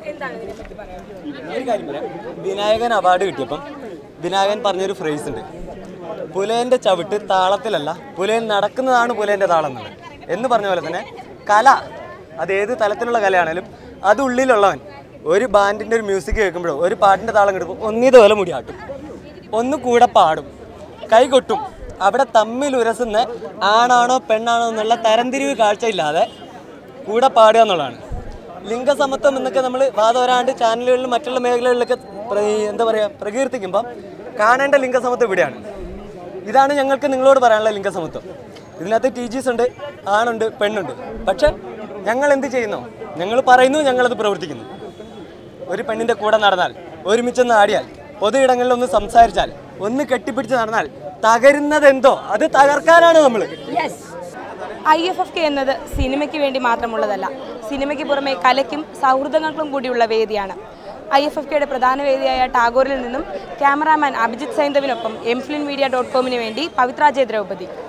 ഒരു കാര്യം പറയാം വിനായകൻ അവാർഡ് കിട്ടിയപ്പം വിനായകൻ പറഞ്ഞൊരു ഫ്രേസ് ഉണ്ട് പുലേന്റെ ചവിട്ട് താളത്തിലല്ല പുലയൻ നടക്കുന്നതാണ് പുലേന്റെ താളം എന്നുള്ളത് എന്ന് പറഞ്ഞ പോലെ തന്നെ കല അത് ഏത് തലത്തിലുള്ള കലയാണേലും അത് ഉള്ളിലുള്ളവൻ ഒരു ബാൻഡിന്റെ ഒരു മ്യൂസിക് കേൾക്കുമ്പോഴോ ഒരു പാട്ടിന്റെ താളം കിട്ടുമ്പോൾ ഒന്നിതുപോലെ മുടിയാട്ടും ഒന്ന് കൂടെ പാടും കൈ കൊട്ടും അവിടെ തമ്മിൽ ഉരസുന്ന ആണാണോ പെണ്ണാണോ എന്നുള്ള തരംതിരിവ് കാഴ്ചയില്ലാതെ കൂടെ പാടുക എന്നുള്ളതാണ് ലിംഗസമത്വം എന്നൊക്കെ നമ്മൾ വാദവരാണ്ട് ചാനലുകളിലും മറ്റുള്ള മേഖലകളിലൊക്കെ പ്ര- എന്താ പറയുക പ്രകീർത്തിക്കുമ്പോൾ കാണേണ്ട ലിംഗസമത്വം ഇവിടെയാണ് ഇതാണ് ഞങ്ങൾക്ക് നിങ്ങളോട് പറയാനുള്ള ലിംഗസമത്വം ഇതിനകത്ത് ടി ജിസ് ഉണ്ട് ആണുണ്ട് പെണ്ണുണ്ട് പക്ഷെ ഞങ്ങൾ എന്ത് ചെയ്യുന്നു ഞങ്ങൾ പറയുന്നു ഞങ്ങളത് പ്രവർത്തിക്കുന്നു ഒരു പെണ്ണിന്റെ കൂടെ നടന്നാൽ ഒരുമിച്ചൊന്ന് ആടിയാൽ പൊതു ഇടങ്ങളിൽ ഒന്ന് സംസാരിച്ചാൽ ഒന്ന് കെട്ടിപ്പിടിച്ച് നടന്നാൽ തകരുന്നത് എന്തോ അത് തകർക്കാനാണ് നമ്മൾ ഐ എഫ് എഫ് കെ എന്നത് സിനിമയ്ക്ക് വേണ്ടി മാത്രമുള്ളതല്ല സിനിമയ്ക്ക് പുറമെ കലയ്ക്കും സൗഹൃദങ്ങൾക്കും കൂടിയുള്ള വേദിയാണ് ഐ എഫ് എഫ് കെയുടെ പ്രധാന വേദിയായ ടാഗോറിൽ നിന്നും ക്യാമറാമാൻ അഭിജിത് സൈന്ധവിനൊപ്പം എംഫ്ലിൻ മീഡിയ ഡോട്ട് കോമിന് വേണ്ടി പവിത്ര ജയ ദ്രൗപതി